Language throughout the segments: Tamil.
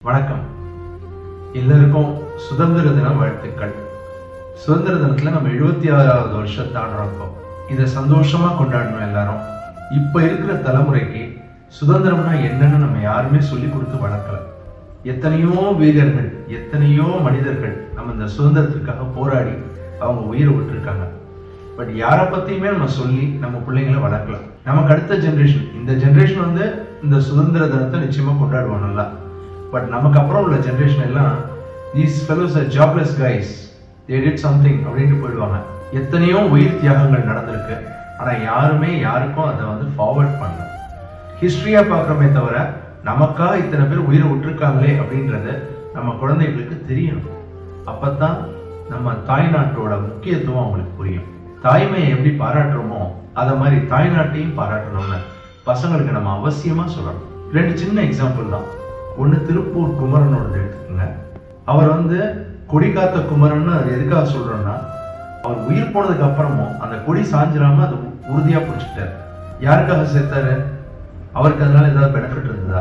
வணக்கம் எல்லாருக்கும் சுதந்திர தின வாழ்த்துக்கள் சுதந்திர தினத்துல நம்ம எழுபத்தி ஆறாவது வருஷம் தாண்டறோம் இதை சந்தோஷமா கொண்டாடணும் எல்லாரும் இப்ப இருக்கிற தலைமுறைக்கு சுதந்திரம்னா என்னன்னு நம்ம யாருமே சொல்லி கொடுத்து வளர்க்கல எத்தனையோ வீரர்கள் எத்தனையோ மனிதர்கள் நம்ம இந்த சுதந்திரத்திற்காக போராடி அவங்க உயிரை விட்டுருக்காங்க பட் யாரை பத்தியுமே நம்ம சொல்லி நம்ம பிள்ளைங்களை வளர்க்கலாம் நமக்கு அடுத்த ஜென்ரேஷன் இந்த ஜென்ரேஷன் வந்து இந்த சுதந்திர தினத்தை நிச்சயமா கொண்டாடுவோம் நல்லா பட் நமக்கு அப்புறம் உள்ள ஜென்ரேஷன் எல்லாம் these fellows are jobless guys they did something அப்படின்ட்டு போயிடுவாங்க எத்தனையோ உயிர் தியாகங்கள் நடந்திருக்கு ஆனா யாருமே யாருக்கும் அதை வந்து ஃபார்வர்ட் பண்ணல ஹிஸ்டரியா பார்க்குறோமே தவிர நமக்கா இத்தனை பேர் உயிரை விட்டுருக்காங்களே அப்படின்றது நம்ம குழந்தைகளுக்கு தெரியணும் அப்பதான் நம்ம தாய்நாட்டோட முக்கியத்துவம் அவங்களுக்கு புரியும் தாய்மையை எப்படி பாராட்டுறோமோ அதை மாதிரி தாய்நாட்டையும் பாராட்டணும்னு பசங்களுக்கு நம்ம அவசியமா சொல்லணும் ரெண்டு சின்ன எக்ஸாம்பிள் தான் ஒன்று திருப்பூர் குமரனோடது எடுத்துக்கோங்க அவர் வந்து கொடி காத்த குமரன்னு அது எதுக்காக சொல்றோம்னா அவர் உயிர் போனதுக்கு அப்புறமும் அந்த கொடி சாஞ்சிராம அதை உ- உறுதியா பிடிச்சிட்டாரு யாருக்காக சேர்த்தாரு அவருக்கு அதனால ஏதாவது பெனிஃபிட் இருந்ததா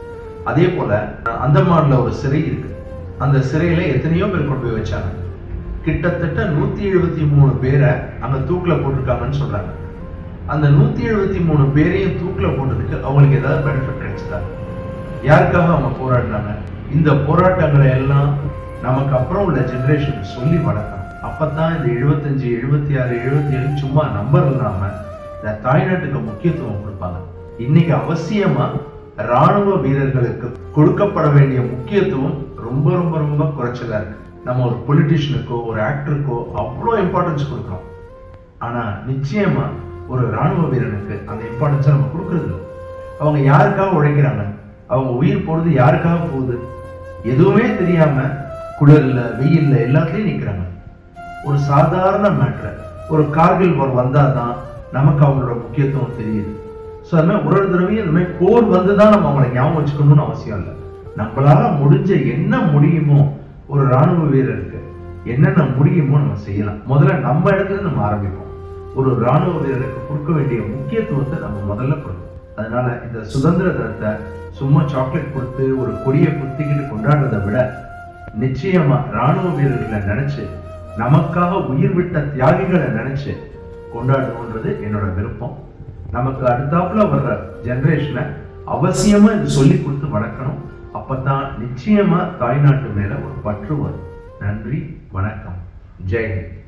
அதே போல அந்தமான்ல ஒரு சிறை இருக்கு அந்த சிறையில எத்தனையோ பேர் கொண்டு போய் வச்சாங்க கிட்டத்தட்ட நூத்தி எழுபத்தி மூணு பேரை அங்க தூக்குல போட்டிருக்காங்கன்னு சொல்றாங்க அந்த நூத்தி எழுபத்தி மூணு பேரையும் தூக்குல போட்டதுக்கு அவங்களுக்கு ஏதாவது பெனிஃபிட் கிடைச்சதா யாருக்காக அவங்க போராடினாங்க இந்த போராட்டங்களை எல்லாம் நமக்கு அப்புறம் உள்ள ஜெனரேஷன் சொல்லி வளர்க்கணும் அப்பதான் இந்த எழுபத்தஞ்சு எழுபத்தி ஆறு எழுபத்தி ஏழு சும்மா நம்பர் இல்லாம இந்த தாய்நாட்டுக்கு முக்கியத்துவம் கொடுப்பாங்க இன்னைக்கு அவசியமா ராணுவ வீரர்களுக்கு கொடுக்கப்பட வேண்டிய முக்கியத்துவம் ரொம்ப ரொம்ப ரொம்ப குறைச்சலா இருக்கு நம்ம ஒரு பொலிட்டிஷியனுக்கோ ஒரு ஆக்டருக்கோ அவ்வளோ இம்பார்ட்டன்ஸ் கொடுக்குறோம் ஆனா நிச்சயமா ஒரு ராணுவ வீரனுக்கு அந்த இம்பார்ட்டன்ஸை நம்ம கொடுக்கறது இல்ல. அவங்க யாருக்காக உழைக்கிறாங்க அவங்க உயிர் போறது யாருக்காக போகுது எதுவுமே தெரியாம குளிர்ல வெயில்ல எல்லாத்துலயும் நிக்கிறாங்க ஒரு சாதாரண மேட்ரு ஒரு கார்கில் போர் வந்தாதான் நமக்கு அவங்களோட முக்கியத்துவம் தெரியுது ஸோ அது மாதிரி ஒரு ஒரு தடவையும் இந்த மாதிரி போர் வந்து தான் நம்ம அவங்களை ஞாபகம் வச்சுக்கணும்னு அவசியம் இல்லை நம்மளால முடிஞ்ச என்ன முடியுமோ ஒரு ராணுவ வீரருக்கு என்னென்ன முடியுமோ நம்ம செய்யலாம் முதல்ல நம்ம இடத்துல நம்ம ஆரம்பிப்போம் ஒரு ராணுவ வீரருக்கு கொடுக்க வேண்டிய முக்கியத்துவத்தை நம்ம முதல்ல கொடுக்கணும் அதனால இந்த சுதந்திர தினத்தை சும்மா சாக்லேட் கொடுத்து ஒரு கொடியை குத்திக்கிட்டு கொண்டாடுறதை விட நிச்சயமா ராணுவ வீரர்களை நினைச்சு நமக்காக உயிர் விட்ட தியாகிகளை நினைச்சு கொண்டாடணுன்றது என்னோட விருப்பம் நமக்கு அடுத்தாப்புல வர்ற ஜெனரேஷனை அவசியமா இது சொல்லி கொடுத்து வளர்க்கணும் அப்பதான் நிச்சயமா தாய்நாட்டு மேல ஒரு பற்று வரும் நன்றி வணக்கம் ஜெய் ஹிந்த்